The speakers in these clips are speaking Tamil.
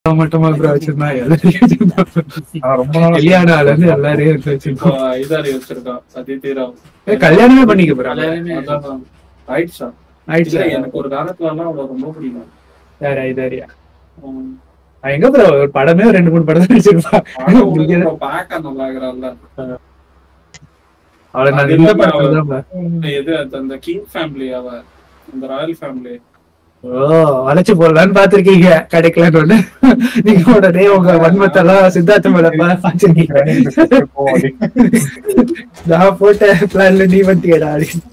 மட்டுமா ப்ரோ வச்சிருந்தான் எல்லாரையும் வச்சிருந்தான். நான் ரொம்ப நாள் கல்யாணம் ஆளு வந்து எல்லாரையும் எடுத்து இப்போ வச்சிருக்கோம் இதாரி வச்சிருக்கான் அதிதீராவ் ஏ, கல்யாணமே பண்ணிக்க போறாங்க கல்யாணமே அதான் ஆயிடுச்சா ஆயிடுச்சு இல்ல எனக்கு ஒரு காலத்துல எல்லாம் அவளை ரொம்ப பிடிக்கும் வேற இதாரியா உம். அவன் எங்க ப்ரோ ஒரு படமே ஒரு ரெண்டு மூணு படம் தான் வச்சிருப்பான் ஆனா உங்களுக்கு இப்போ பார்க்க நல்லா இருக்கிறாள்ல அவளை நான் அது இந்த இல்லாம படத்துல தான் பார்த்தேன். எது அது அந்த கிங் ஃபேமிலி அவ அந்த ராயல் ஃபேமிலி ஓ வளைச்சு போடலான்னு பாத்திருக்கீங்க கிடைக்கலன்னு ஒண்ணு நீங்க உடனே உங்க வன்மத்தெல்லாம் சித்தார்த்த மேல பா- பாத்திருக்கீங்க நான் போட்ட பிளான்ல நீ வந்துட்டியடா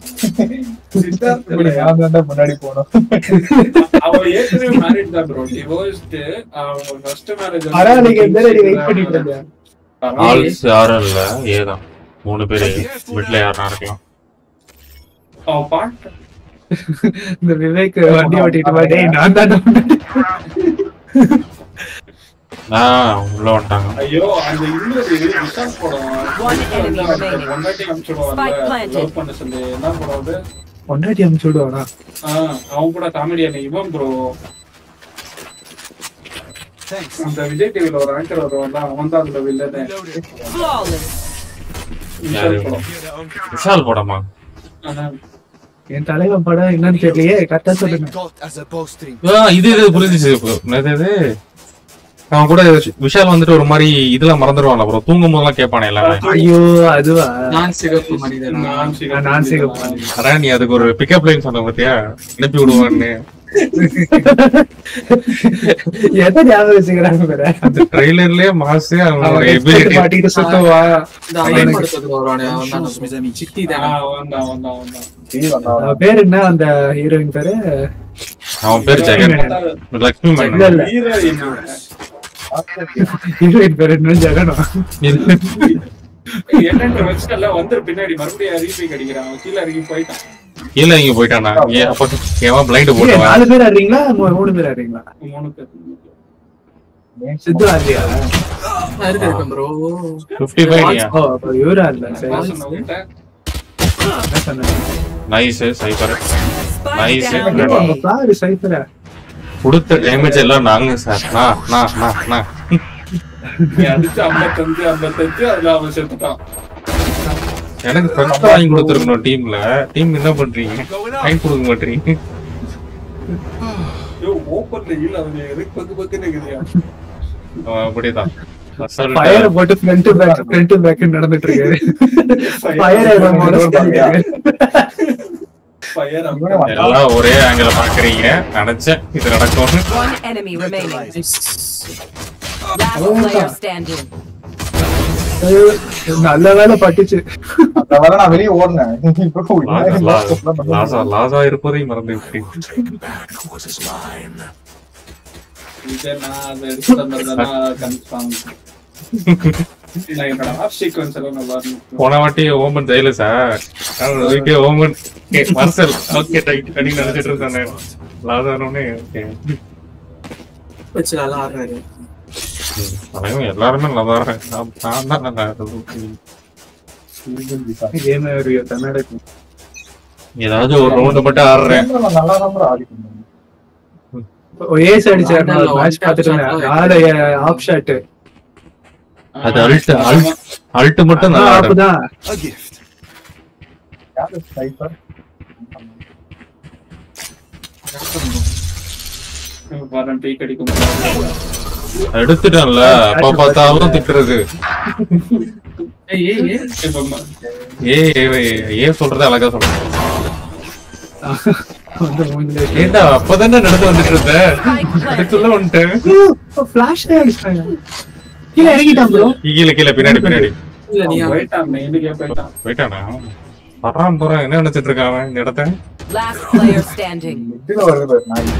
யார் தாண்டா முன்னாடி போனோம் அவ ஏற்கனவே மேரிட் தான் ப்ரோ டிவோர்ஸ்டு அவ ஃபர்ஸ்ட் மேரேஜ் பரவாயில்லைங்க இந்த வெயிட் பண்ணிட்டு இருந்தேன் ஆல்ஸ் யாரும் இல்ல ஏதான் மூணு பேரு வீட்டுல யாருனா இருக்கலாம் அவ பாட்டு இந்த விவேக் வண்டி ஓட்டிட்டு வா, டேய் நான் தான் நான் உள்ள வந்துட்டாங்க ஐயோ அந்த இன்னொரு விஷால் படம் One enemy remaining. பொண்டாட்டி அனுப்பிச்சுடுவாங்க Spike planted. லவ் பண்ண சொல்லி என்ன படம் அது பொண்டாட்டி அமுச்சு விடுவானா ஆ, அவன் கூட காமெடியான இவன் ப்ரோ அந்த விஜய் டிவில ஒரு ஆங்கர் வருவான்ல அவன் தான் அதுல வில்லனே Flawless. விஷால் படம் விஷால் படமா ஆ, என் தலைவன் படம் என்னன்னு தெரியலையே கரெக்டா சொல்லுங்க Thought as a bowstring. ஆ, இது இது புரிஞ்சுச்சு இப்போ. என்னது இது அவன் கூட விஷால் வந்துட்டு ஒரு மாதிரி இதுல மறந்துடுவான்ல அப்புறம் தூங்கும் போதெல்லாம் கேட்பானே எல்லாமே ஐயோ அதுவா நான் சிகப்பு மனிதன் நான் சிகப்பு நான் சிகப்பு மனிதன். அதான் நீ அதுக்கு ஒரு பிக்கப் லைன் சொன்ன பாத்தியா அனுப்பி விடுவான்னு எதை ஞாபகம் வச்சுக்கிறாங்க வேற அந்த ட்ரெய்லர்லயே மாசு அவனோட அவன் headset ability. மாட்டிக்கிட்டு சுத்துவா இந்த அயன் படத்துக்கு வருவானே அவன் தான் நம்ம சித்தி ஆ, தானே அவன் தான், அவன் தான், அவன் தான். அவன் பேர் என்ன அந்த ஹீரோயின் பேரு அவன் பேர் ஜெகன் லக்ஷ்மி இல்ல மேனன் இல்ல ஹீரோ என்ன? ஹீரோயின் பேர் என்ன ஜெகனம் என்னன்ற வெப்சைட்ல வந்து பின்னாடி மறுபடியும் ரீபேக் அடிக்கிறான் அவன் கீழே இறங்கி போயிட்டான் கீழே இங்க போயிட்டானா ஏன் அப்ப ஏன் பிளைண்ட் இல்ல, போட்டவன் நாலு பேர் ஆடுறீங்களா மூ- மூணு பேர் ஆடுறீங்களா மூணு பேர் சித்து ஆடுறியா நான் இருக்கு இருக்கேன் ப்ரோ பிப்டி ஃபைவ் ஓ அப்ப இவரா இல்ல சரி நான் சொன்ன உன்கிட்ட, என்ன சொன்னேன் nice Cypher Spike Nice. down ஐயோ, A. அவங்க பாரு சைஃபரா கொடுத்த டேமேஜ் எல்லாம் நாங்க சார் நான் நான் நான் நான் நீ அடிச்சு ஐம்பத்தஞ்சு ஐம்பத்தஞ்சு அதுல அவன் செத்துட்டான் எனக்கு ஃபர்ஸ்ட் வாங்கி கொடுத்துருக்கணும் டீம்ல டீம் என்ன பண்றீங்க வாங்கி கொடுக்க மாட்டீங்க ஐயோ ஓப்பன்ல இல்ல அவன் எதுக்கு பக்கு பக்குன்னு இருக்குதுயா அவன் அப்படிதான் Assault. ஃபயர் போட்டு front to back front to back நடந்துட்டு இருக்காரு ஃபயர் ஃபயர் எல்லாம் ஒரே ஆங்கில பாக்குறீங்க நினைச்சேன் இது நடக்கும்னு One enemy remaining. Last player standing. நல்ல வேலை பட்டுச்சு அந்த வரை நான் வெளியே ஓடினேன் இப்போ லா- லா- லாசா லாசா இருப்பதையும் மறந்து விட்டேன் இதை நான் அதை எடுத்து தந்ததுனா கன்ஃபார்ம் நான் என்னோட ஆஃப் சீக்வன்ஸ் எல்லாம் நல்லா இருந்துச்சு போன வாட்டி ஓமன் ஜெயில sir okay Omen marshal okay right அப்படின்னு நினைச்சிட்டு இருந்தானே லாசானே ஓகே வச்சு நல்லா ஆடுறாரு அவன் எல்லாருமே நல்லா தான் இருக்காங்க. நான் நான் தான் நல்லா இருக்கேன். கேம் ஒரு நடக்கும் ஏதாவது ஒரு ரவுண்ட் மட்டும் ஆடுறேன் நல்லா தான் ஆடிக்கணும் ஏஸ் அடிச்சாரு மேட்ச் பார்த்துட்டு இருந்தேன் ஆளு ஆப் ஷாட் அது அல்ட் அல்ட் அல்ட் மட்டும் நல்லா ஆடுறேன் அப்பதான் A gift. யாரு ஸ்னைப்பர் வரேன் பீக் அடிக்கும் எடுத்துட்டேன்ல அப்ப பார்த்தாலும் திட்டுறது ஏய் ஏய் ஏய் இப்ப ம- ஏ ஏ சொல்றது அழகா சொல்றேன் வந்து மூஞ்சில ஏண்டா அப்பதானே நடந்து வந்துட்டு இருந்த அதுக்குள்ள வந்துட்டேன் ஃபிளாஷ் அடிச்சாங்க கீழே இறங்கிட்டான் ப்ரோ கீழே கீழே பின்னாடி பின்னாடி இல்ல நீ அவன் போயிட்டான் மெயினுக்கே போயிட்டான் போயிட்டானா வர்றான் போறான் என்ன நினைச்சிட்டு இருக்கான் அவன் இந்த இடத்த Last player standing. இதுல வருது பாரு நாய்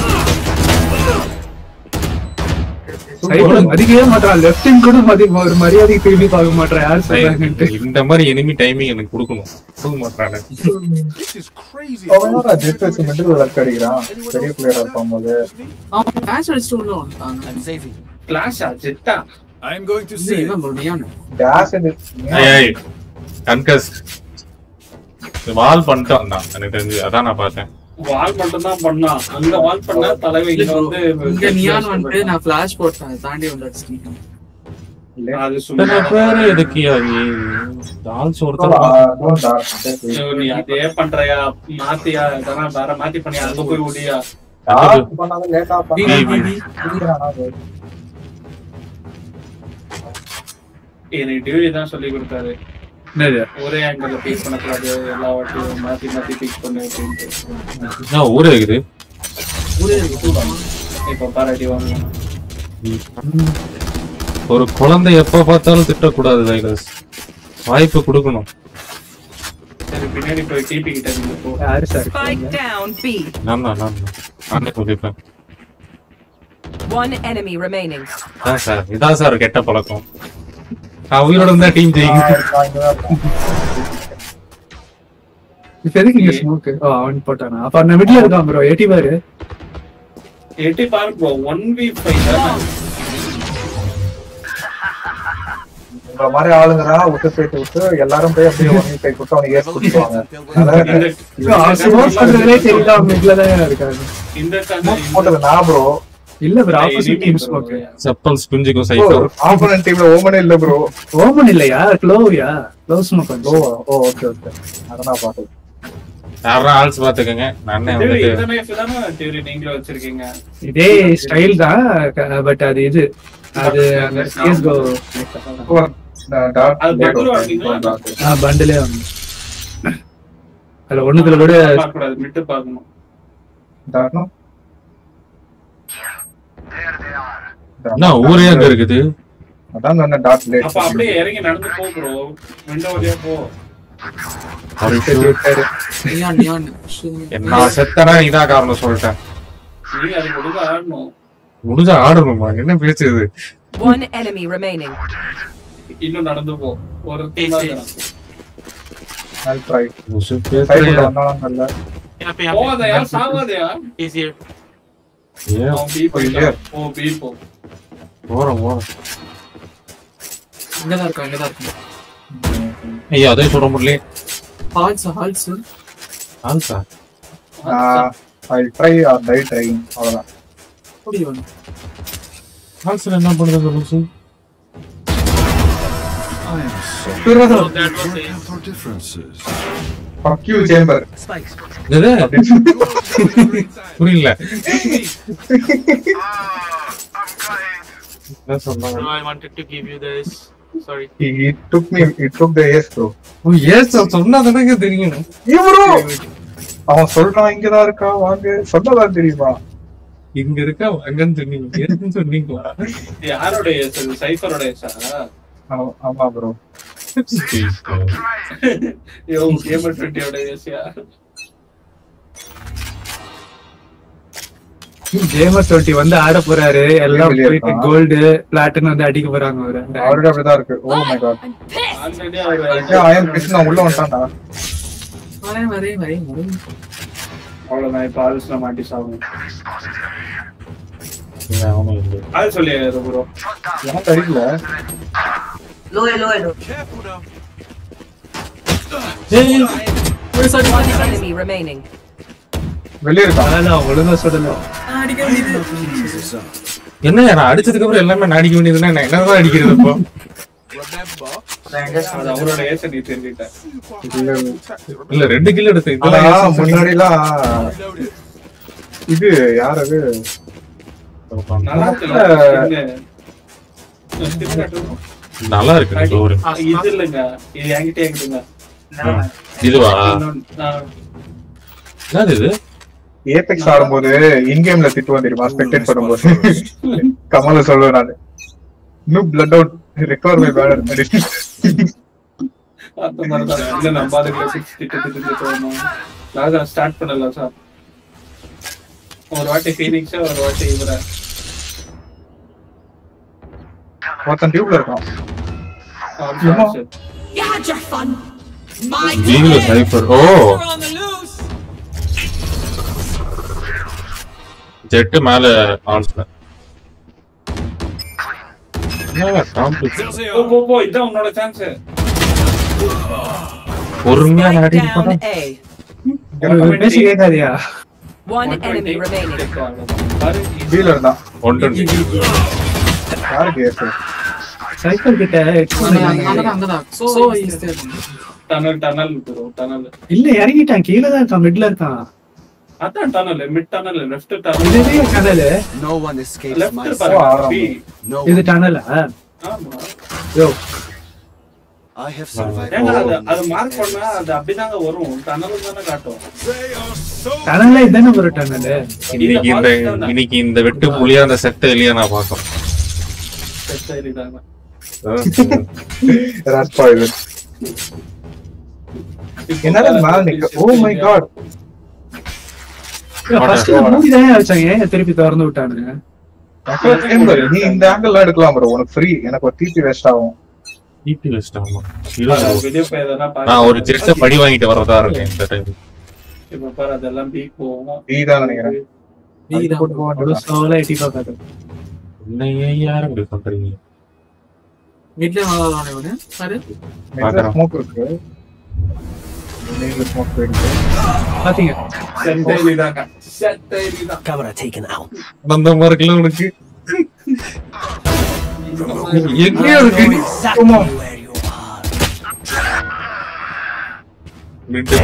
சைக்கிள் மதிக்கவே மாட்டான் லெஃப்டிங் கூட மதி ஒரு மரியாதை திரும்பி பார்க்க மாட்டான் யார் சொல்றாங்கன்ட்டு இந்த மாதிரி எனிமி டைமிங் எனக்கு கொடுக்கணும் கொடுக்க மாட்டானே This is crazy. அவன் ஜெட் வச்சு மெட்டல் ஒர்க் அடிக்கிறான் பெரிய பிளேயரா இருக்கும்போது அவன் மேட்ச் அடிச்சுட்டு உள்ள வந்துட்டான் I'm saving. கிளாஷா ஜெட்டா I'm going to இது save. இவன் bro, நியான் கேஸ் ஏய் கன்கஸ் வால் பண்ணிட்டு வந்தான் எனக்கு தெரிஞ்சு அதான் நான் பார்த்தேன் வால் மட்டும் தான் பண்ணான் அங்க வால் பண்ணா தலைவை இங்க வந்து இங்க நியான் வந்துட்டு நான் ஃபிளாஷ் போட்டேன் அதை தாண்டி வந்து அடிச்சிட்டேன் அது இத்தனை சும்மா பேரு எதுக்கு ஆல்ஸ் ஒருத்தர் Don't dark. ஐயோ, நீ அதே பண்றியா மாத்தியா இதெல்லாம் வேற மாத்தி பண்ணியா அங்க போய் ஓடியா Dark பண்ணாத late ஆ வி, பண்ணா. வி, வி. புரியுதாண்ணா அது? எனக்கு டியூரி தான் சொல்லி கொடுத்தாரு என்னது ஒரே ஆங்கிள் பீக் பண்ணக்கூடாது எல்லா வாட்டியும் மாத்தி மாத்தி பீக் பண்ணு அப்படின்ட்டு என்ன ஊரே இருக்குது ஊரே இருக்கு. இப்ப பாராட்டி வாங்க ஒரு குழந்தை எப்ப பார்த்தாலும் திட்டக்கூடாது தைலஸ் வாய்ப்பு கொடுக்கணும் சரி பின்னாடி போய் டிபி கிட்ட இருந்து போ யாரு சார் Spike down B. நான் தான் நான் தான். நானே சொல்லிப்பேன் One enemy remaining. அதான் சார் இதான் சார் கெட்ட பழக்கம் நான் உயிரோட இருந்தா டீம் ஜெயிக்கும் நான் இங்கதான் இருக்கேன். இப்ப எதுக்கு இங்க ஸ்மோக் ஓ அவன் போட்டானா அப்ப அந்த மிட்ல இருக்கான் ப்ரோ எட்டி பாரு எட்டி பாரு ப்ரோ ஒன் வி ஃபைவ் உங்களை மாதிரி ஆளுங்கடா விட்டு போயிட்டு விட்டு எல்லாரும் போய் அப்படியே ஒன் கை கொடுத்து அவனுக்கு ஏஸ் கொடுத்துருவாங்க அதனால ஸ்மோக் பண்றதே தெரியல அவன் மிட்ல தான் இருக்காங்க இந்த smoke போட்டது நான் ப்ரோ இல்ல ப்ரோ ஆப்போசிட் டீம் ஸ்மோக் செப்பல் ஸ்பிஞ்சுக்கும் சைஃபர் ஆப்போனன்ட் டீம்ல ஓமனே இல்ல ப்ரோ ஓமன் இல்லையா க்ளோவியா க்ளோ smoke oh oh okay okay அதான் பார்த்தேன் யாரா ஆல்ஸ் பாத்துக்கங்க நானே வந்துட்டு இந்த knife தானே டியூரி நீங்களும் வச்சிருக்கீங்க இதே ஸ்டைல் தான் பட் அது இது அது அந்த சிஎஸ்கோ அது bundle வாங்குனீங்களா? பண்டிலே வந்து அதுல ஒண்ணுத்துல கூட பார்க்க கூடாது மிட்டு பார்க்கணும் டாட்னா என்ன ஊரே அங்க இருக்குது அதான் சொன்ன டாட் லேட் அப்ப அப்படியே இறங்கி நடந்து போ ப்ரோ விண்டோ வழியா போ நியான் நியான் நான் செத்தனா இதான் காரணம் சொல்லிட்டேன் நீ அது கொடுக்க ஆடணும் முடிஞ்சா ஆடணுமா என்ன பேசுது One enemy remaining. இன்னும் நடந்து போ ஒரு team தான் இருக்கணும். I'll try. லூசு Try பேசுறியா? பண்ண வந்தாலும் நல்ல. போகாதயா சாவாதயா ஏன் அவன் பி போயிட்டான் போ பி போ போறோம் போறோம் இங்கதான் இருக்கா இங்கதான் இருக்கா ஐயா அதே சொல்ல முடியல ஹால்ஸ் ஹால்ஸ் ஆல்ஸா நான் I'll try or die trying. அவ்வளவுதான். அப்படி வந்து ஆல்ஸ்ல என்ன பண்ணுது அந்த லூசு Our differences. Fuck you, Chamber. என்னது? புரியல என்ன சொன்னாங்க No, I wanted to give you this. Sorry. He, he took me, he took the ace, bro. ஓ ஏன் சார் சொன்னா தானே தெரியும் ஏன் bro? அவன் சொல்றான் இங்கதான் இருக்கா வாங்க சொன்னதான் தெரியுமா இங்க இருக்க அங்கன்னு சொன்னீங்க எதுன்னு சொன்னீங்களா யாரோட சைஃபரோட ஏசா ஆமா- ஆமா ப்ரோ யோ கேமர் டுவெண்ட்டியோட ஏசியா ஜேமர் டுவெண்ட்டி வந்து ஆட போறாரு எல்லாம் வெளிய போயிட்டு இருக்கான். கோல்டு பிளாட்டினம் வந்து அடிக்க போறாங்க அவரு ஆல்ரெடி அப்படிதான் இருக்கு ஓ மை காட் ஆல்ரெடி அவர் அயன் கிருஷ்ணா உள்ள வந்துட்டான்டா வரேன் வரேன் வரேன் வரேன் அவ்வளவுதான் இப்ப ஆல்ஸ்ல மாட்டி சாகும் ஆல் சொல்லி ப்ரோ எனக்கு அடிக்கல One enemy remaining. வெளிய இருக்கான் அதான் ஒழுங்கா சொல்லல அடிக்க வேண்டியது என்ன நான் அடிச்சதுக்கு அப்புறம் எல்லாமே நான் அடிக்க வேண்டியதுன்னா நான் என்னதான் அடிக்கிறது இப்போ அது அவரோட ஏச நீ தெரிஞ்சுக்கிட்ட இல்ல, இல்ல ரெண்டு கிலோ எடுத்து ஆனா இதெல்லாம் முன்னாடி எல்லாம் இது யார் அது நல்லா இருக்குல்ல skin. skin கட்டணும். நல்லா இருக்கு இந்த ஒரு ஆ, இது இல்லைங்க இது என்கிட்ட என்கிட்டங்க இதுவா இன்னொன்னு, ஆ, என்னது இது ஏபெக்ஸ் ஆடும்போது இன் கேம்ல திட்டுவான் தெரியுமா ஸ்பெக்டேட் பண்ணும்போது கமல சொல்லுவேன் நானு இன்னும் blood out recover my banner அந்த மாதிரிதான் இல்ல நம்ம அதுக்குள்ள சிக்ஸ் திட்டு திட்டு திட்டு வரணும் லாகா ஸ்டார்ட் பண்ணலாம் சார் ஒரு வாட்டி ஃபீனிக்ஸ் ஒரு வாட்டி இவர ஒருத்தன் டியூப்ல இருக்கான் You had your fun. My நீங்கள Cypher oh We're on the loose. Jett மேல ஆன்ஸ்ல போ போ போ இதான் உன்னோட சான்ஸ் பொறுமையா Spike நாடி down A. பேசி கேட்காதியா One enemy remaining. பாரு டீலர் தான் ஒன் டுவெண்ட்டி யாருக்கு ஏசு சைக்கிள் கிட்ட headphone அங்கதான் இல்லைங்க. அங்கதான் அங்கதான் சோ ஈஸியா டனல் டனல் ப்ரோ டனல் இல்ல இறங்கிட்டான் கீழே தான் இருக்கான் மிட்ல இருக்கான் அதான் tunnel mid tunnel left tunnel இதுவே tunnel No one escapes my left sight. பாருங்க பி No இது one. டனலா ஆமா யோ I have survived. ஏங்க அது அது மார்க் பண்ணா அது அப்படிதாங்க வரும் டனல் தானே காட்டும் டனல்ல இதானே ஒரு டனல் இன்னைக்கு இந்த இன்னைக்கு இந்த வெட்டு புலியா அந்த செத்த எலியா நான் பார்த்தோம் சரி தாங்க ராஸ்பா இது என்னடா மேல நிக்க ஓ மை காட் ஃபர்ஸ்ட் மூடி தானே வச்சாங்க ஏன் திருப்பி திறந்து விட்டானுங்க நீ இந்த ஆங்கிள் எடுக்கலாம் ப்ரோ உனக்கு ஃப்ரீ எனக்கு ஒரு டிபி வேஸ்ட் ஆகும் டிபி வெஸ்ட் ஆமா இல்ல bro. வீடியோ போய் எதனா நான் ஒரு ஜெட்ட படி வாங்கிட்டு வரதா இருக்கேன் இந்த டைம் இப்ப பாரு அதெல்லாம் பி போகும் நீ தான் நினைக்கிறேன் நீதான் போட்டு போக அவ்வளவு வேண்டியதுதான். ஸ்லோவா எட்டி பார்க்காது என்ன ஏன் யாரும் இப்படி பண்றீங்க மிட்ல வரானே இவனு பாரு மெட்ல ஸ்மோக் இருக்கு நீங்க ஸ்மோக் போயிடுச்சு பாத்தீங்க செத்த எலிதாங்க செத்த எலிதான் Camera taken out. அந்த மாதிரி இருக்குல்ல உனக்கு எங்கேயோ இருக்கு ஆமா. Where you are. மிட்டு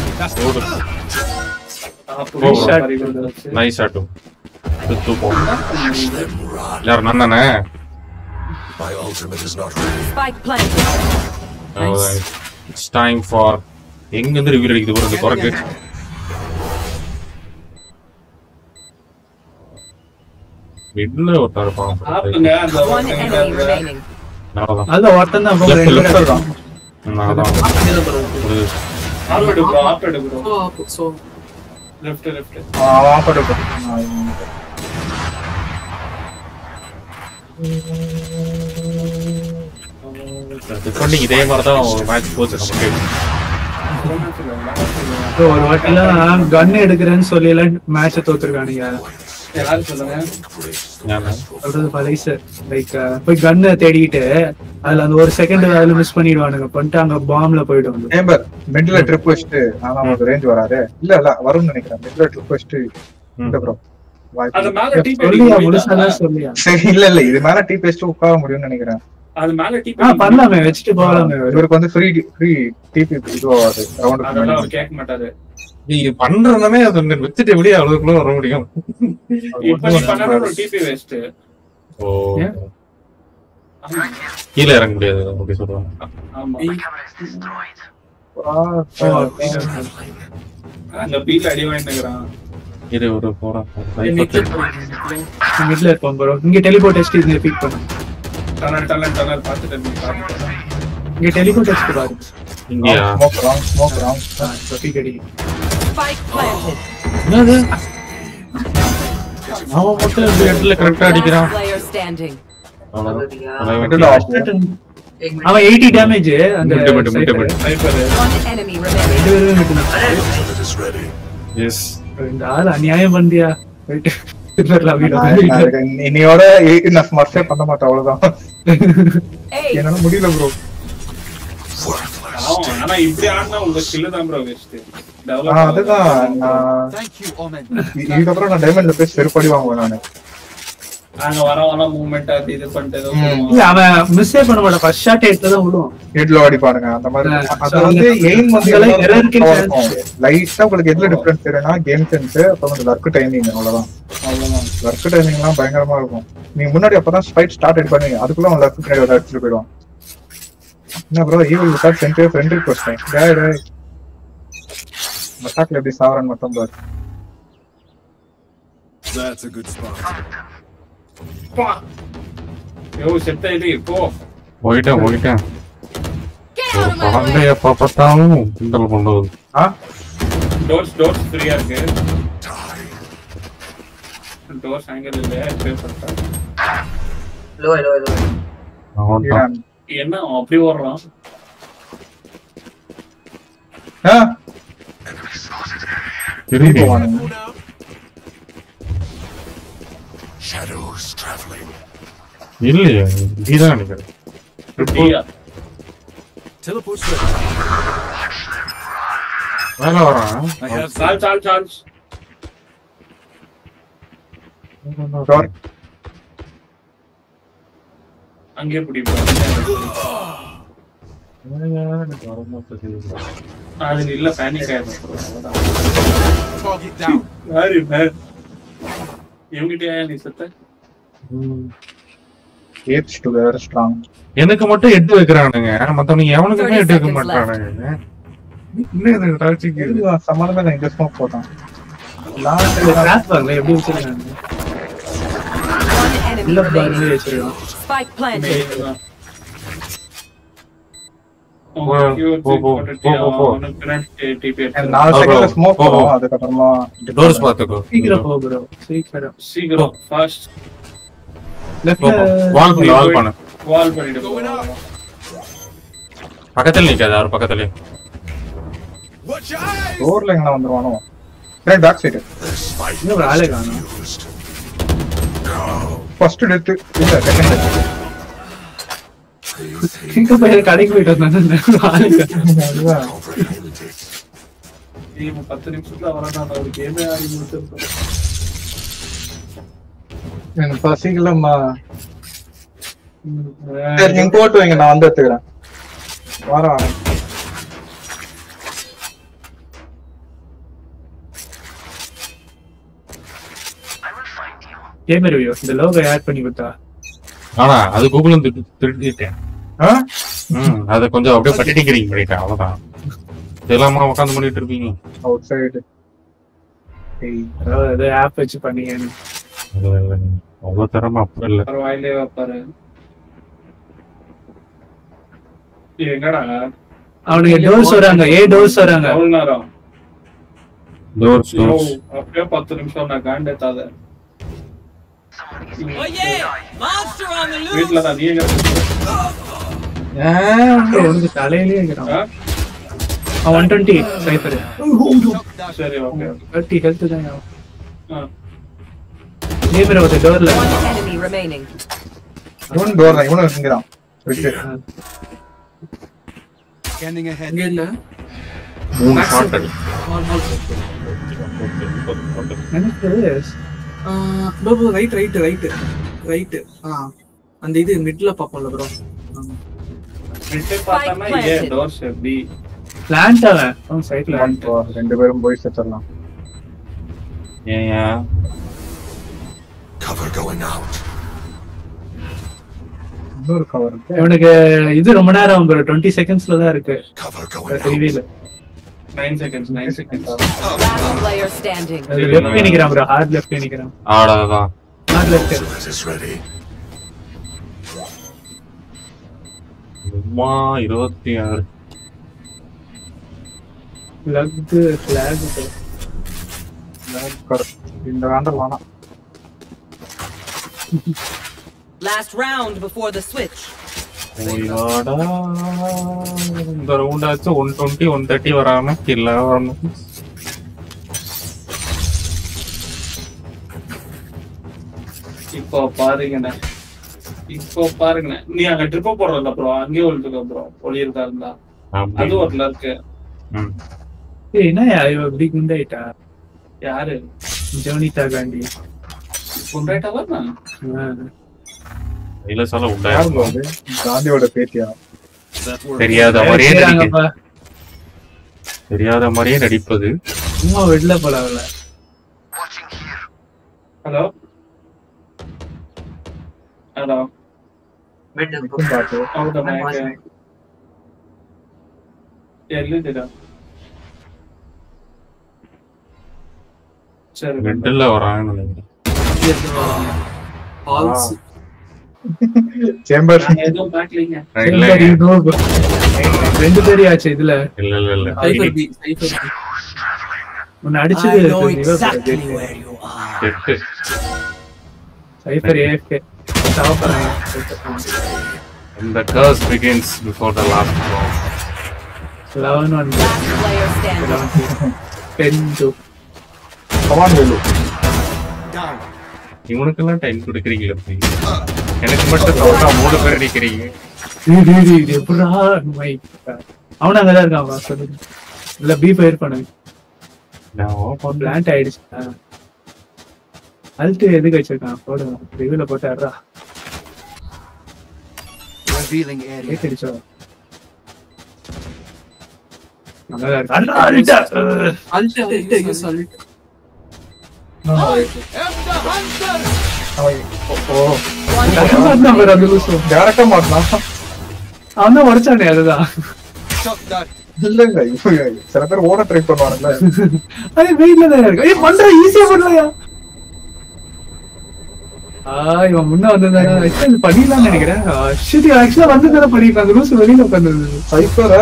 அப்போ shot. பறிகொண்டு வச்சு நைஸ் ஆட்டும் தூப்போம் யார் நான் தானே My ultimate is not ready. Spike planted. It's time for எங்க இருந்து ரிவ்யூ அடிக்குது ஒரு குறைக்கு மிட்ல ஒருத்தர் இருப்பான் ஆப்புங்க அந்த One enemy remaining. நான்தான் அதுல ஒருத்தன் தான் Left, ரெண்டு left பேர் தான். நான்தான் ஒரு ஆப்பெடு ப்ரோ ஆப்பெடு bro so so left left அவன் ஆஃபர் இருக்கு பண்ணி இதே மாதிரி தான் ஒரு மேட்ச் போச்சு நமக்கு ஒரு வாட்டிலாம் கன் எடுக்கிறேன்னு சொல்லி எல்லாம் மேட்ச தோத்துருக்கானுங்க யாரும் சொல்லுங்க ஏன்னா, சொல்றது பழைசு லைக் போய் கன்னை தேடிக்கிட்டு அதுல அந்த ஒரு செகண்ட் அதுல மிஸ் பண்ணிடுவானுங்க பண்ணிட்டு அங்க பாம்ல போயிடும் அது. சேம்பர் மிட்ல ட்ரிப் வச்சுட்டு ஆனா நமக்கு ரேஞ்ச் வராது இல்ல இல்ல வரும்னு நினைக்கிறேன் மிட்ல ட்ரிப் வச்சுட்டு இல்ல ப்ரோ அது வாய்ப்பு மேல டீ சொல்லியா முழுசாதான் சொல்லியா சரி இல்ல இல்ல இது மேல டீ பேஸ்ட் உட்கார முடியும்னு நினைக்கிறேன் அது மேல டீ ஆ பண்ணலாமே வச்சுட்டு போகலாமே இவருக்கு வந்து ஃப்ரீ ஃப்ரீ டிபி இதுவாகாது அதெல்லாம் அவர் ரவுண்ட் கேட்க மாட்டாரு நீங்க பண்றதுமே அது ஒண்ணு வித்துட்டு எப்படி அவ்வளவுக்குள்ள வர முடியும் இப்ப நீ பண்ணாத ஒரு டிபி வேஸ்ட் ஓ ஏன்? கீழே இறங்க முடியாது அப்படி சொல்லுவாங்க ஆமா ஓ, அங்க பீல அடி வாங்கிக்கிறான் இது ஒரு போறான் மிட்ல போறீங்க மிட்ல இருப்போம் ப்ரோ இங்க டெலிபோர்ட் டெஸ்ட் இங்க பிக் பண்ணு டனல் டனல் டனல் பார்த்துட்டு நீ பார்த்துட்டு இங்க டெலிபோர்ட் டெஸ்ட் பாரு இங்கயா smoke wrong smoke wrong pick அடி Spike planted. என்னது அவன் மட்டும் இந்த இடத்துல கரெக்டா அடிக்கிறான் Last player standing. Middle of அவன் எயிட்டி டேமேஜ் அந்த மிட்டு, மிட்டு, மிட்டு, sniper. மிட்டு. சைபர் One enemy remaining. ரெண்டு பேருமே மிட்டு எஸ் இந்த ஆள் அநியாயம் பண்ணியா போயிட்டு திருப்பரலாம் வீடு இன்னையோட நான் ஸ்மர்ஃபே பண்ண மாட்டேன் அவ்வளவுதான் Hey, என்னால முடியல ப்ரோ ஆமா ஆனா இப்படி ஆடினா உங்க ஸ்கில் தான் ப்ரோ வேஸ்ட் அதுதான் நான் Thank you, Omen. இ- இதுக்கப்புறம் நான் டைமண்ட்ல போய் செருப்படி வாங்குவேன் நானு அங்க வர வர மூவ்மெண்ட் அது இது பண்ணிட்டு ஏதோ ம். பண்ணுவான். இல்ல அவன் மிஸ்ஸே பண்ண மாட்டான் ஃபர்ஸ்ட் ஷாட் எடுத்து தான் விழுவும் ஹெட்ல அடிப்பானுங்க அந்த மாதிரி ஆ, அது so வந்து அந்த- எய்ம் வந்து அதெல்லாம் error-க்கு chance. லைட்டா உங்களுக்கு எதுல டிஃபரன்ஸ் தெரியும்னா கேம் சென்ஸ் அப்புறம் வந்து லர்க் டைமிங் அவ்வளவுதான் அவ்வளவுதான் லர்க் டைமிங் எல்லாம் பயங்கரமா இருக்கும் நீங்க முன்னாடி அப்பதான் ஃபைட் ஸ்டார்ட் அடி பண்ணுவீங்க அதுக்குள்ள அவன் லர்க் பின்னாடி வந்து அடிச்சுட்டு போயிடுவான் என்ன ப்ரோ ஈவல் விசாட் சென்டே ஃப்ரெண்ட் ரிக்வஸ்ட் டேய் டேய் மட்டாக்ல எப்படி சாவரன் மட்டும் பாரு That's a good spot. பா. யோ செத்த இது போ போயிட்டேன் போயிட்டேன் ஒரு குழந்தைய எப்ப பார்த்தாலும் கிண்டல் பண்றது ஆ டோர்ஸ் டோர்ஸ் ஃப்ரீயா இருக்கு டோர்ஸ் ஆங்கர் இல்ல பே பண்ணிட்டாங்க அவன் தான். என்ன அவன் அப்படி ஓடுறான் ஆ திரும்பி போவானுங்க Shadows traveling. இல்லையே நீதான் நினைக்கிறேன் டீயா Teleport's ready. வேலை வரான் I have சால் சால் சால் Door. அங்கேயே பிடிப்போம் அது இல்ல பேனிக் ஆயிடும் Target down. யாரு மேன் இவங்கிட்டயா நீ செத்த Apes together strong. எனக்கு மட்டும் எட்டு வைக்கிறானுங்க மத்தவனுங்க எவனுக்குமே 30 எட்டு வைக்க seconds மாட்டானுங்க என்ன இது டாக்ஸிக் இது இது சம்மந்தமே இல்லை, இங்க smoke போட்டான். கிராஸ் பாருங்க எப்படி வச்சிருக்காங்க One enemy இல்ல பாருங்க remaining. வச்சிருக்கான் Spike planted. போ, போ, போ, போ, போ. And நாலு Oh, செகண்ட்ல bro. ஸ்மோக் Oh, வரும் oh. அதுக்கப்புறமா டோர்ஸ் பாத்துக்கோ சீக்கிரம் போ ப்ரோ சீக்கிரம் சீக்கிரம் ஃபாஸ்ட் லெஃப்ட்ல வால் பண்ணு வால் பண்ணு வால் பண்ணிட்டு போ. பக்கத்துல நிக்காது அவர் பக்கத்துல Watch your eyes! டோர்ல எங்க வந்துருவானோ பேக் சைடு இன்னும் ஒரு ஆளே காணும் ஃபர்ஸ்ட் டெத் இல்ல செகண்ட் டெத் எங்க போய் கடைக்கு போயிட்டு வந்தானே ஆளே காணோம். நீ இவன் பத்து நிமிஷத்துல வரணும் ஒரு கேமே ஆடி முடிச்சிருப்பேன் எனக்கு பசிக்கலம்மா சரி நீங்க போட்டு வைங்க நான் வந்து எடுத்துக்கிறேன் வரேன் வரேன் கேம் ரிவ்யூ இந்த லோகோ ஆட் பண்ணி கொடுத்தா ஆனா அது கூகுளும் திருட்டிட்டேன் ஆ? ம் அதை கொஞ்சம் அப்படியே பட்டிடிக்கிறீங்க பண்ணிட்டேன் அவ்வளவுதான் இதெல்லாமா உட்காந்து பண்ணிட்டு இருப்பீங்க அவுட் சைடு அதாவது ஏதோ ஆப் வச்சு பண்ணீங்க இல்ல, இல்ல, அவ்வளவு திறமை அப்படி இல்ல அவர் வாயிலே வைப்பாரு இது எங்கடா அவனுக்கு டோர்ஸ் வராங்க ஏ டோர்ஸ் வராங்க எவ்வளவு நேரம் டோர்ஸ் ஐயோ, டோர்ஸ் அப்படியே பத்து நிமிஷம் நான் காண்டேத்தாத வீட்டுல தான் நீ எங்க இருக்க? உனக்கு தலையிலேயே இருக்கிறான் ஆ? அவன் ஒன் டுவெண்ட்டி சைஃபர் சரி ஓகே தேர்ட்டி ஹெல்த் தான் ஆ. நேமர் ஒரு டோர்ல One enemy remaining. இவன் டோர் தான் இவனும் இங்கதான் இருக்கு Scanning ahead. இங்க இல்ல மூணு ஷாட் அடி எனக்கு ரைட் ரைட் ரைட் ரைட் ஆ அந்த இது மிட்ல பாப்போம்ல ப்ரோ விட்டு பார்த்தானா ஏன் டோர்ஸ் எப்படி பிளான்ட் அவன் அவன் சைட்ல ரெண்டு பேரும் போய் செத்துடலாம் ஏன் ஏன் Cover going out. இன்னொரு கவர் இருக்கு இவனுக்கு இது ரொம்ப நேரம் ப்ரோ டுவெண்ட்டி செகண்ட்ஸ்ல தான் இருக்கு Cover going out. Reveal nine seconds nine seconds Last player standing. Left நிக்கிறான் ப்ரோ ஹார்ட் லெஃப்ட் நிக்கிறான் ஆடாதான் hard left Ultimate is ready. சும்மா இருபத்தி ஆறு லக் ஃபிளாக் இந்த வேண்டாம் வேணாம் Last round before the switch. ஓய்வாடா. இந்த ரவுண்ட் ஆச்சு ஒன் டுவெண்ட்டி ஒன் தேர்ட்டி வராம கில்ல வரணும் இப்போ பாருங்கண்ணே இப்போ பாருங்கண்ணே நீ அங்க ட்ரிப்ப போடுறல ப்ரோ அங்கேயே ஒழிச்சுக்கோ ப்ரோ ஒளியிருக்கா இருந்தா அப்படி. அது ஒரு இருக்கு ம். ஏய் என்ன இவ இப்படி குண்டாயிட்டா யாரு ஜோனிதா காந்தி கொண்டாயிட்டாவா நான் ஆ. இல்ல சொல்ல யாரு உண்டாயிரம் bro அது? காந்தியோட பேத்தியா தெரியாத மாதிரியே நடிக்க செய்றாங்கப்பா. தெரியாத மாதிரியே நடிப்பது சும்மா வெளில போல அவள ஹலோ ஹலோ இதுக்கும் பாத்து ಹೌದಾ ಎಲ್ಲಿದ್ದೀರಾ ಸರಿ மெட்டல்ல வராங்கன்னு நினைக்கிறேன் ஆல்ஸ் சேம்பர் ನಾನು ಏನೋ ಬಾಕ್ಲಿಂಗ இல்ல But you know, bro. ரெண்டு பேரும் ஆச்சு இதுல இல்ல இல்ல இல்ல சைஃபர் பி சைஃபர் பி உன்னை அடிச்சது எட்டு சைஃபர் ஏஎஃப்கே சாப்பிடுறாங்க இந்த curse begins before the last eleven one Last player standing. Ten two come on Velu Down. இவனுக்கெல்லாம் டைம் கொடுக்குறீங்களா please? எனக்கு மட்டும் கவுண்டா மூணு பேர் அடிக்கிறீங்க எப்படா மை அவன் அங்கதான் இருக்கான் வா, சொல்லுங்க இல்ல பி ஃபயர் பண்ணுங்க நான் பிளான்ட் ஆயிடுச்சு அல்ட்டு எதுக்கு வச்சிருக்கான் போடுங்க ரிவ்யூல போட்டு ஆடுறா Revealing area. லேட் அடிச்சோ நல்லா இருக்கு அல்டா அல்டா அல்ட் அல்ட் யூஸ் அல்ட் டேரக்டா மாட்டினான் அவன் தான் உடைச்சானே அதுதான் Shot down. இல்லங்க இப்போ சில பேர் ஓட ட்ரை பண்ணுவானுங்களா அது வெயிட்ல தான் இருக்கு ஏய் பண்ற ஈஸியா பண்றியா ஆ இவன் முன்ன வந்திருந்தாங்க இது பண்ணிடலாம்னு நினைக்கிறேன் ஷிட் ஆக்சுவலா வந்து தானே பண்ணிருக்காங்க அந்த லூசு வெளியில உட்காந்துருந்தது சைப்பர்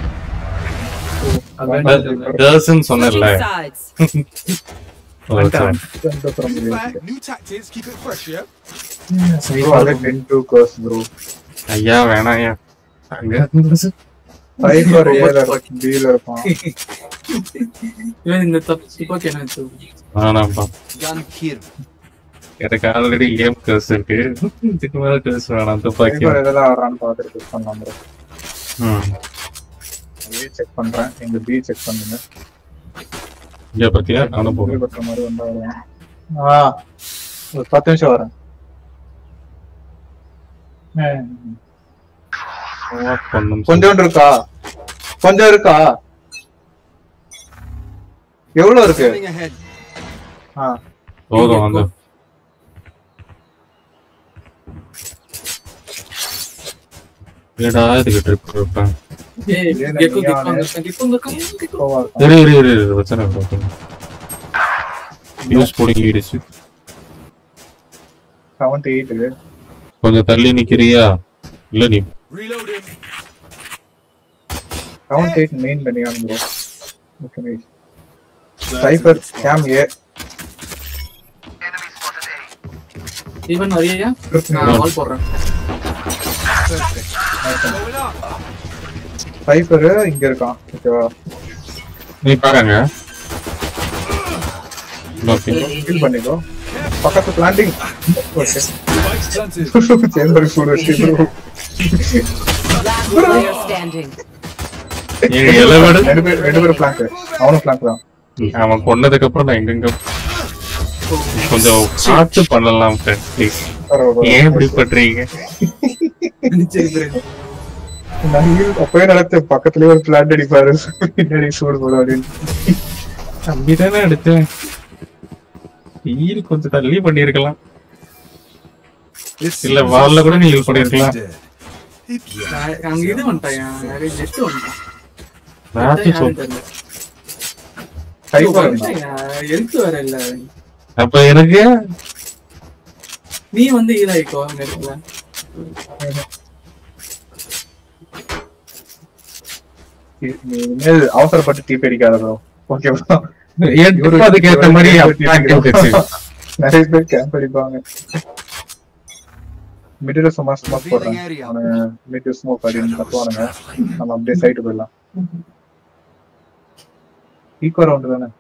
கேர்ள்ஸ்ன்னு சொன்னேன்ல Switching sides. New bag, new tactics. Keep it fresh, yeah? Ten two கோர்ஸ் ப்ரோ ஐயா வேணாம் ஐயா அங்க சைப்பர் ஏல பில இருப்பான் இவன் இந்த தப்பு துப்பாக்கி என்ன வச்சு வேணாம்ப்பா Gun here. எனக்கு ஆல்ரெடி கேம் கேர்ஸ் இருக்கு இதுக்கு மேல கேர்ஸ் வேணாம் துப்பாக்கி சைப்பர் எதெல்லாம் ஆடுறான்னு பார்த்துட்டு செக் பண்ணலாம் ப்ரோ ம். பி செக் பண்றேன் எங்க பி செக் பண்ணுங்க இங்க பாத்தியா நானும் போகிறேன் பண்ற மாதிரி வந்தா வருவேன் ஆ ஒரு பத்து நிமிஷம் வரேன் பண்ணும் கொஞ்சோண்டு இருக்கா கொஞ்சம் இருக்கா எவ்வளவு இருக்கு Scanning ahead. ஆ போதும் வந்து ஏடா இதுக்கு ட்ரிப் இருப்பேன் ஏய் கெக்கோ கெக்கோ அங்க கெக்கோ கெக்கோ கெக்கோ கோவா இருக்கும். இரு இரு இரு இரு பிரச்சனை இல்லை பிரச்சனை நியூஸ் பிடிங்கிடுச்சு 78 கொஞ்சம் தள்ளி நிக்கிறியா இல்ல நீ Reloading. 78 மெயின் பண்ணியான் bro okay Cypher game A even வரியா நான் கால் போடுறேன் Going up. சைபர் இங்க இருக்கான் ஓகேவா நீ பாருங்க ஓகே ஃபீல் பண்ணிக்கோ பக்கத்து planting okay Spikes planted. Chamber சூடு வச்சு ப்ரோ Last player standing. எங்க இளவடு ரெண்டு பேர் ரெண்டு பேரும் பிளாங்க் அவனும் பிளாங்க் தான் அவன் கொன்னதுக்கு அப்புறம் நான் எங்கெங்க கொஞ்சம் பார்த்து பண்ணலாம் friend, please. ஏன் இப்படி பண்றீங்க சரி சரி நான் அப்பவே நடத்த பக்கத்துலயே ஒரு பிளான் அடிப்பாரு பின்னாடி சூடு போடும் அப்படின்னு அப்படிதானே எடுத்தேன் ஹீல் கொஞ்சம் தள்ளி பண்ணிருக்கலாம் This இல்ல seems வால்ல கூட நீ like ஹீல் பண்ணிருக்கலாம் dead. அங்க இது வந்துட்டான் நிறைய ஜெட் வந்துட்டான் மேட்ச் யாருன்னு தெரியல. சைபர் எழுத்து வேற இல்ல அப்ப எனக்கு நீ வந்து ஈராயிக்கோ அங்க இருக்குல்ல இனிமேல் அவசரப்பட்டு தீ அடிக்காத ப்ரோ ஓகேவா எனக்கு அதுக்கு ஏத்த மாதிரி attack இருந்துச்சு. நிறைய பேர் கேம்ப் அடிப்பாங்க மிடில் சும்மா ஸ்மோக் போடுறேன் அவனுங்க மிடில் ஸ்மோக் அப்படின்னு கத்துவானுங்க நம்ம அப்படியே சைடு போயிடலாம் ஈக்குவல் ரவுண்டு தானே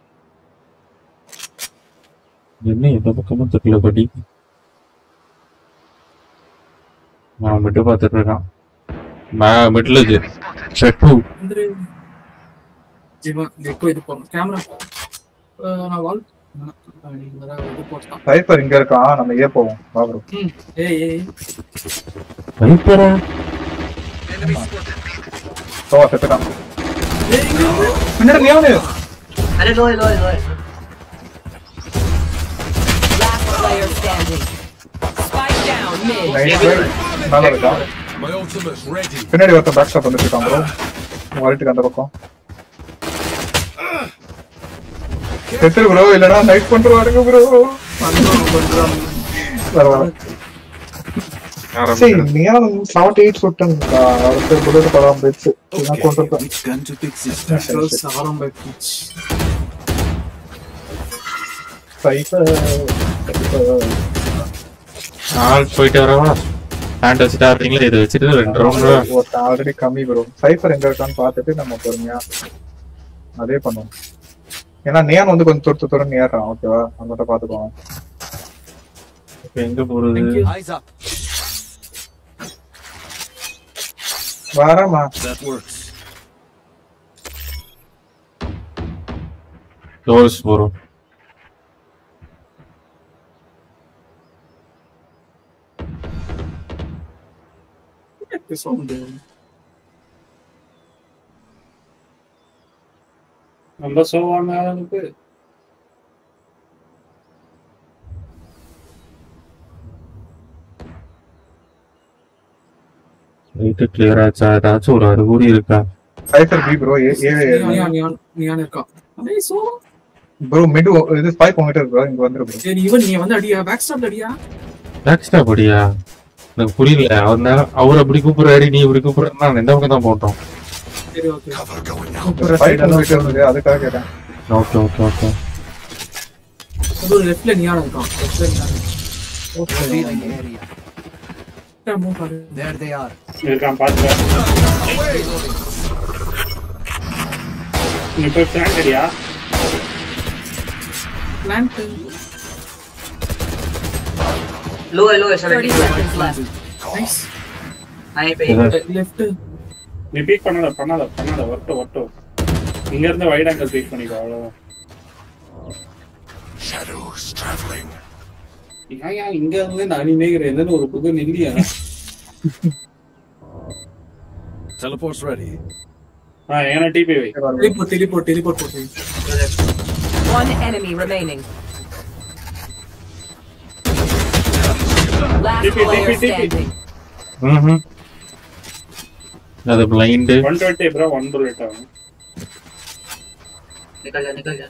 என்ன எந்த பக்கமும் தெரியல படி நான் மிட்டு பார்த்துட்டு இருக்கான் நான் மிட்ல செட்டு வந்து ஜிவன் கெக்கோ இது போடணும் கேமரா நான் வால் நீ வர இது போட்டான் சைபர் இங்க இருக்கான் நம்ம ஏ போவோம் வா ப்ரோ ம் ஏய் ஏய் வைப்பரா சோவா செத்துட்டான் ஏய் இங்க இருந்து. பின்னாடி எவனு Last player standing. Spike down mid. Nice மேல இருக்கான் My ultimate's ready. பின்னாடி ஒருத்தன் பேக் ஸ்டாப் வந்துட்டு இருக்கான் ப்ரோ வரட்டுக்கு அந்த பக்கம் செத்துரு ப்ரோ இல்லனா நைட் பண்றாருங்க ப்ரோ பண்றோம் பண்றோம் வர வர சரி நீயால 78 சுட்டன் ஒருத்தர் புல்லட் படம் போயிடுச்சு நான் கொண்டிருப்பேன் Which gun to pick this close ஆரம்ப பிச் சைபர் ஆள் போயிட்டு வரவா ஹேண்ட் வச்சுட்டு ஆடுறீங்களா இதை வச்சுட்டு ரெண்டு ரவுண்ட் ஒருத்தன் ஆல்ரெடி கம்மி ப்ரோ சைபர் எங்க இருக்கான்னு பார்த்துட்டு நம்ம பொறுமையா அதே பண்ணுவோம் ஏன்னா நேன் வந்து கொஞ்சம் தொட்டு தொட்டு ஏறான் ஓகேவா அதை மட்டும் பாத்துக்கோங்க எங்க போறது Eyes up. வரமா That works. டோர்ஸ் போறோம் பேச முடியாது ரொம்ப சோவான அளவுக்கு லைட்டு கிளியர் ஆச்சா ஏதாச்சும் ஒரு அறிகுறி இருக்கா Cypher B bro A Neon Neon Neon இருக்கான் அடே சோ ப்ரோ மிட் இது ஸ்பைக் உங்ககிட்ட இருக்கு bro. இங்க வந்துரு ப்ரோ சரி இவன் நீ வந்து அடியா பேக் ஸ்டாப் அடியா பேக்ஸ்டா படியா எனக்கு புரியல அவர் நேரம் அவர் அப்படி கூப்பிடுறாரு நீ இப்படி கூப்பிடுற நான் எந்த பக்கம் தான் போட்டோம் சரி ஓகே ஸ்பைக் உங்ககிட்ட இருந்தது அதுக்காக கேட்டேன் ஓகே ஓகே ஓகே அது ஒரு லெஃப்ட்ல நியான் இருக்கான் லெஃப்ட்ல நியான் Revealing area. மூவ் பாரு There they are. இருக்கான் பாத்துக்க நீ போய் பிளான் அடியா பிளான்ட் Low है, low है, 30 70. seconds left. நைஸ் High पे லெஃப்ட் நீ பீக் பண்ணாத பண்ணாத பண்ணாத ஒட்டோ ஒட்டோ இங்க இருந்து வைட் ஆங்கிள் பீக் பண்ணிக்கோ அவ்வளவுதான் Shadows traveling. ஏன் ஏன் இங்க இருந்து நான் நினைக்கிறேன் என்னன்னு ஒரு புது நில்லியா Teleport's ready. ஆ ஏன்னா டிபி வை டெலிபோர்ட் டெலிபோர்ட் டெலிபோர்ட் போட்டு One enemy remaining. Last TP, player TP, TP. standing. ம் அது blind one twenty bro one bullet ஆகும் निकल जा निकल जा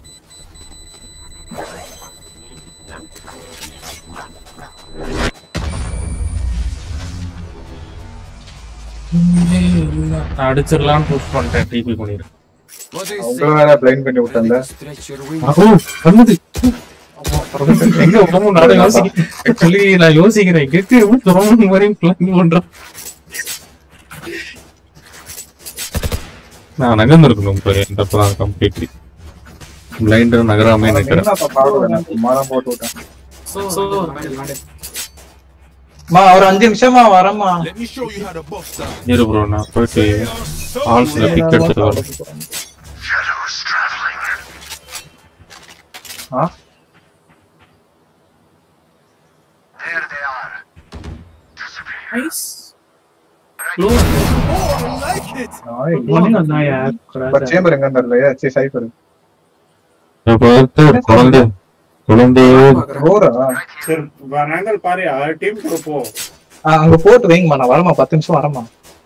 நான் அடிச்சிடலாம்னு புஷ் பண்ணிட்டேன் டிபி பண்ணிடுறேன் What they உங்களை வேற பிளைண்ட் பண்ணி விட்டேன்ல Stretch your wings. ஓ பண்ணுது எங்க உடம்பு நான் யோசிக்க ஆக்சுவலி நான் யோசிக்கிறேன் கெட்டு எப்படி துறவு வரையும் பிளான் பண்றோம் நான் நகர்ந்துருக்கணும் இப்போ இந்த தான் கம்ப்ளீட்லி பிளைண்ட் நகராமே நிக்கிறேன் என்னப்பா பாக்குறேன் மரம் போட்டு விட்டேன் சோ சோ மேடல் மேடல் மா ஒரு அஞ்சு நிமிஷமா வரமா Let me show you how to buff that. இரு ப்ரோ நான் போயிட்டு ஆல்ஸ்ல பிக் எடுத்துட்டு வரேன் ஆ நைஸ் சேம்பர் எங்க இருந்தா சரி சைஃபர் பார்த்து ஒரு குழந்தை குழந்தையோ ரோரா சரி நாங்கள் பாரு டீம் கூட போ அங்க போட்டு வைங்கம்மா நான் வரமா பத்து நிமிஷம் வரமா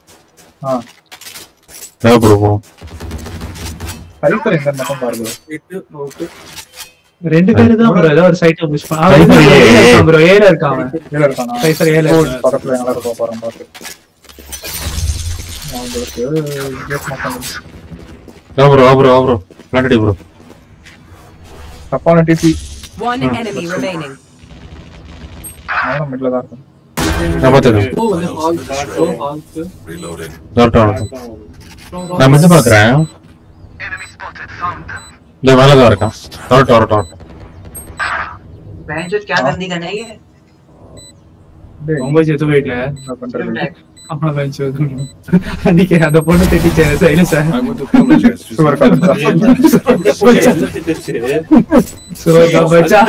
தேவைப்படுவோம் சைஃபர் எங்க இருந்தா பாருங்க எட்டு ஓகே ரெண்டு பேரு தான் ப்ரோ ஏதோ ஒரு சைட்டை புஷ் Cypher A. பண்ண ப்ரோ ஏல இருக்கான் அவன் கீழே இருக்கானா சைஃபர் ஏல பக்கத்துல எங்க இருக்க போறோம் பாத்து அவங்களுக்கு கேட் மாட்டாங்க ப்ரோ ப்ரோ ப்ரோ விளாடி ப்ரோ தப்பான டிபி One enemy remaining. நானும் மிட்ல தான் இருக்கேன் நான் பார்த்துக்கிறேன் ஓ வந்து hall oh hall Reloading. Doctor நான் மட்டும் பாக்குறேன் இந்த மேல தான் இருக்கான் டாக்டர் டாக்டர் बहन जो क्या गंदी गन है ये டேய், ரொம்ப செத்து போயிட்டல என்ன பண்றது அம்மா பெஞ்ச் அன்னைக்கு அந்த பொண்ணு திட்டிச்சேன் சைல sir I would apologize to சுவர் கலந்தா சோ பச்சா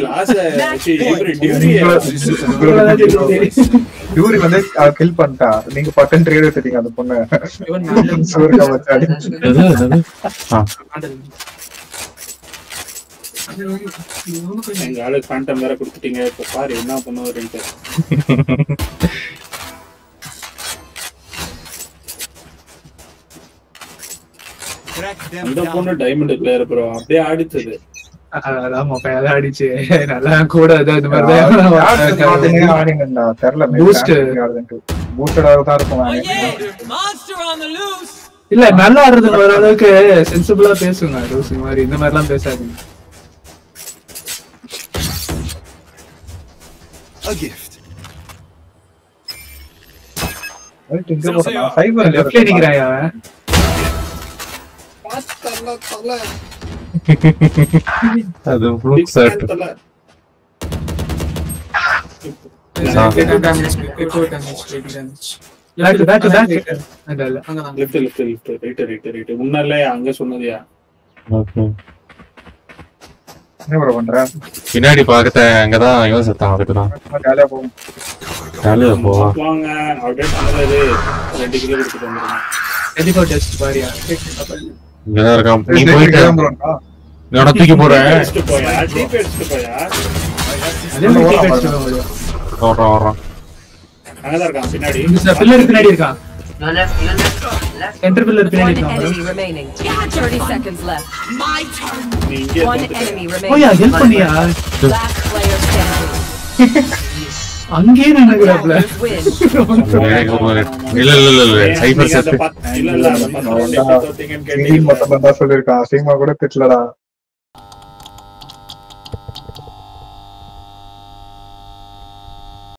டியூரி வந்து கில் பண்ணிட்டா நீங்க பட்டன் ட்ரேட் எடுத்துட்டீங்க அந்த பொண்ணு இவன் மேடல் சுவர் கவச்சாடி எது எது ஆ மேடல் எங்க ஆளு ஃபேண்டம் வேற கொடுத்துட்டீங்க இப்ப பாரு என்ன பண்ணுவாருன்ட்டு crack them அந்த down. பொண்ணு டைமண்ட் பிளேயர் ப்ரோ அப்படியே ஆடிச்சது அதான் மொக்கையால அடிச்சு நல்லா கூட அது இந்த மாதிரி தெரியல Boost. பூஸ்டடாக தான் இருக்கும் Monster on the loose. இல்ல நல்லா ஆடுறது ஓரளவுக்கு சென்சிபிளா பேசுங்க லூசி மாதிரி இந்த மாதிரி எல்லாம் பேசாதீங்க A gift. சைபர் லெஃப்ட்ல நிக்கிறான் அவன் அது ஃப்ளூக் ஷர்ட் damage echo damage ready damage back back back இல்ல இல்ல அங்கதான் left left left right right right முன்னாலே அங்க சொன்னதியா ஓகே என்ன ப்ரோ பண்ற பின்னாடி பார்த்த அங்கதான் இவன் செத்தான் அதுக்குதான் ஜாலியா போகும் ஜாலியா போவா வாங்க அப்படியே பண்ணது ரெண்டு கிலோ கொடுத்துட்டு வந்துருங்க எதிகோ டெஸ்ட் பாரியா இங்கதான் இருக்கான் நீ சரி, போயிட்டு சரி, bro. ஆ, நான் தூக்கி போறேன் அடிச்சுட்டு போயா டீப் அடிச்சுட்டு போயா அதே மாதிரி keep அடிச்சுட்டு வர முடியும். வர்றான் வர்றான் அங்கதான் இருக்கான் பின்னாடி இந்த ச- பில்லர் பின்னாடி இருக்கான் Your left, your left, left. Centre pillar பின்னாடி One இருக்கான் enemy remaining. 30 seconds left. நீ இங்கே One தோத்துட்ட. enemy ஓயா remaining. ஹெல்ப் பண்ணியா Last player standing. அங்கேயே நின்னுக்கிறாப்ல Win. இல்ல இல்ல இல்ல இல்ல ஏன் சைபர் நீங்க அந்த செத்து பத்து- இல்ல இல்ல அந்த பத்து round எப்படி தோத்தீங்கன்னு சிங்கிள் கேட்டீங்க மொத்தம் தான் சொல்லிருக்கான் சீமா கூட திட்டலடா